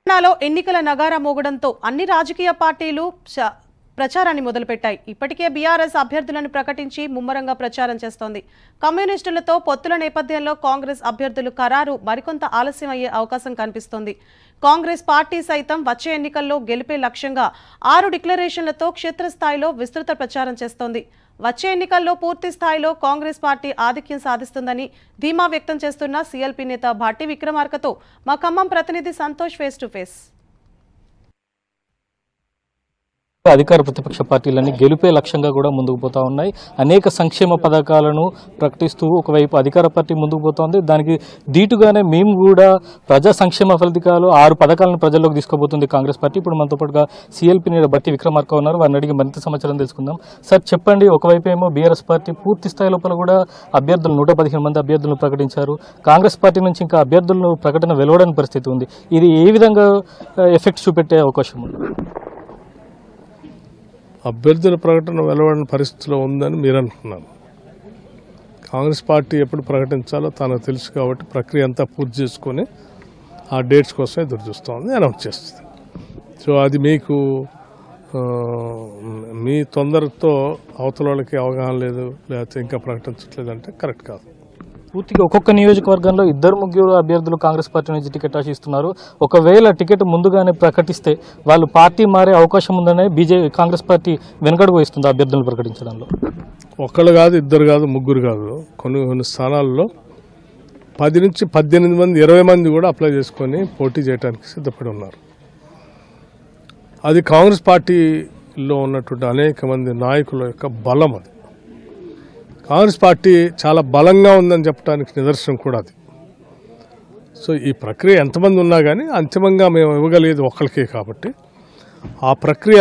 తెలంగాణలో ఎన్నికల నగారా మోగడంతో అన్ని రాజకీయ పార్టీలు చ- ప్రచారాన్ని మొదలుపెట్టాయి ఇప్పటికే బీఆర్ఎస్ అభ్యర్థులను ప్రకటించి ముమ్మరంగా ప్రచారం చేస్తోంది కమ్యూనిస్టులతో పొత్తుల నేపథ్యంలో కాంగ్రెస్ అభ్యర్థులు ఖరారు మరికొంత ఆలస్యం అయ్యే అవకాశం కనిపిస్తోంది కాంగ్రెస్ పార్టీ సైతం వచ్చే ఎన్నికల్లో గెలిపే లక్ష్యంగా ఆరు డిక్లరేషన్లతో క్షేత్రస్థాయిలో విస్తృత ప్రచారం చేస్తోంది వచ్చే ఎన్నికల్లో పూర్తి స్థాయిలో కాంగ్రెస్ పార్టీ ఆధిక్యం సాధిస్తుందని ధీమా వ్యక్తం చేస్తున్న సీఎల్పీ నేత భాట్టి విక్రమార్కతో మా ఖమ్మం ప్రతినిధి సంతోష్ ఫేస్ టు ఫేస్ అధికార ప్రతిపక్ష పార్టీలన్నీ గెలిపే లక్ష్యంగా కూడా ముందుకు పోతా ఉన్నాయి అనేక సంక్షేమ పథకాలను ప్రకటిస్తూ ఒకవైపు అధికార పార్టీ ముందుకు పోతోంది దానికి దీటుగానే మేము కూడా ప్రజా సంక్షేమ ఫలితాలు ఆరు పథకాలను ప్రజల్లోకి తీసుకుపోతుంది కాంగ్రెస్ పార్టీ ఇప్పుడు మనతో పాటుగా సిఎల్పి నేడు బట్టి విక్రమార్క ఉన్నారు వారిని అడిగి మరింత సమాచారం తెలుసుకుందాం సార్ చెప్పండి ఒకవైపు ఏమో బీఆర్ఎస్ పార్టీ పూర్తి స్థాయి లోపల కూడా అభ్యర్థులు నూట పదిహేను మంది అభ్యర్థులను ప్రకటించారు కాంగ్రెస్ పార్టీ నుంచి ఇంకా అభ్యర్థులను ప్రకటన వెలువడని పరిస్థితి ఉంది ఇది ఏ విధంగా ఎఫెక్ట్ చూపెట్టే అవకాశం ఉంది అభ్యర్థుల ప్రకటన వెలువడిన పరిస్థితిలో ఉందని మీరు అంటున్నారు కాంగ్రెస్ పార్టీ ఎప్పుడు ప్రకటించాలో తనకు తెలుసు కాబట్టి ప్రక్రియ అంతా పూర్తి చేసుకొని ఆ డేట్స్ కోసం ఎదురు చూస్తోంది అనౌన్స్ చేస్తుంది సో అది మీకు ఆ, మీ తొందరతో అవతల వాళ్ళకి అవగాహన లేదు లేకపోతే ఇంకా ప్రకటించట్లేదు అంటే కరెక్ట్ కాదు పూర్తిగా ఒక్కొక్క నియోజకవర్గంలో ఇద్దరు ముగ్గురు అభ్యర్థులు కాంగ్రెస్ పార్టీ నుంచి టికెట్ ఆశిస్తున్నారు ఒకవేళ టికెట్ ముందుగానే ప్రకటిస్తే వాళ్ళు పార్టీ మారే అవకాశం ఉందనే బీజేపీ కాంగ్రెస్ పార్టీ వెనుకడుగు వేస్తుంది అభ్యర్థులను ప్రకటించడంలో ఒక్కళ్ళు కాదు ఇద్దరు కాదు ముగ్గురు కాదు కొన్ని కొన్ని స్థానాల్లో పది నుంచి పద్దెనిమిది మంది ఇరవై మంది కూడా అప్లై చేసుకొని పోటీ చేయడానికి సిద్ధపడి ఉన్నారు అది కాంగ్రెస్ పార్టీలో ఉన్నటువంటి అనేక మంది నాయకుల యొక్క బలం అది కాంగ్రెస్ పార్టీ చాలా బలంగా ఉందని చెప్పడానికి నిదర్శనం కూడా అది సో ఈ ప్రక్రియ ఎంతమంది ఉన్నా కానీ అంతిమంగా మేము ఇవ్వగలిగేది ఒక్కరికే కాబట్టి ఆ ప్రక్రియ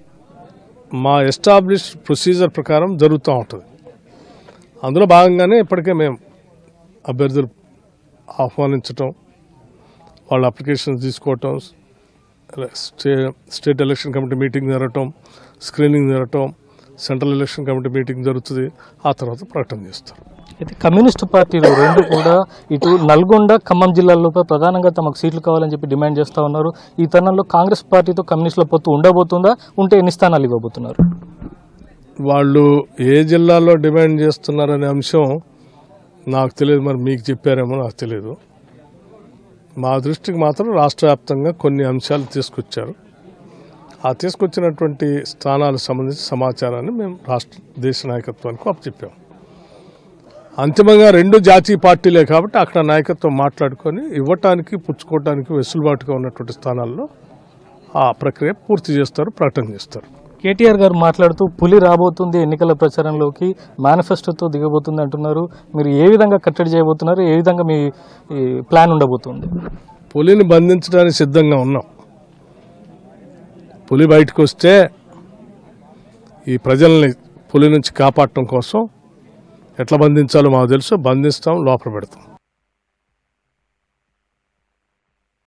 మా ఎస్టాబ్లిష్ ప్రొసీజర్ ప్రకారం జరుగుతూ ఉంటుంది అందులో భాగంగానే ఇప్పటికే మేము అభ్యర్థులు ఆహ్వానించటం వాళ్ళ అప్లికేషన్స్ తీసుకోవటం స్టే స్టేట్ ఎలక్షన్ కమిటీ మీటింగ్ జరగటం స్క్రీనింగ్ జరగటం సెంట్రల్ ఎలక్షన్ కమిటీ మీటింగ్ జరుగుతుంది ఆ తర్వాత ప్రకటన చేస్తారు అయితే కమ్యూనిస్టు పార్టీలు రెండు కూడా ఇటు నల్గొండ ఖమ్మం జిల్లాల్లో ప్రధానంగా తమకు సీట్లు కావాలని చెప్పి డిమాండ్ చేస్తూ ఉన్నారు ఈ తరుణంలో కాంగ్రెస్ పార్టీతో కమ్యూనిస్టుల పొత్తు ఉండబోతుందా ఉంటే ఎన్ని స్థానాలు ఇవ్వబోతున్నారు వాళ్ళు ఏ జిల్లాలో డిమాండ్ చేస్తున్నారనే అంశం నాకు తెలియదు మరి మీకు చెప్పారేమో నాకు తెలియదు మా దృష్టికి మాత్రం రాష్ట్ర వ్యాప్తంగా కొన్ని అంశాలు తీసుకొచ్చారు ఆ తీసుకొచ్చినటువంటి స్థానాలకు సంబంధించి సమాచారాన్ని మేము రాష్ట్ర దేశ నాయకత్వానికి అప్పచెప్పాం అంతిమంగా రెండు జాతీయ పార్టీలే కాబట్టి అక్కడ నాయకత్వం మాట్లాడుకొని ఇవ్వటానికి పుచ్చుకోవటానికి వెసులుబాటుగా ఉన్నటువంటి స్థానాల్లో ఆ ప్రక్రియ పూర్తి చేస్తారు ప్రకటన చేస్తారు కేటీఆర్ గారు మాట్లాడుతూ పులి రాబోతుంది ఎన్నికల ప్రచారంలోకి మేనిఫెస్టోతో దిగబోతుంది అంటున్నారు మీరు ఏ విధంగా కట్టడి చేయబోతున్నారు ఏ విధంగా మీ ఈ, ప్లాన్ ఉండబోతుంది పులిని బంధించడానికి సిద్ధంగా ఉన్నాం పులి బయటకు వస్తే ఈ ప్రజల్ని పులి నుంచి కాపాడటం కోసం ఎట్లా బంధించాలో మాకు తెలుసు బంధిస్తాం లోపల పెడతాం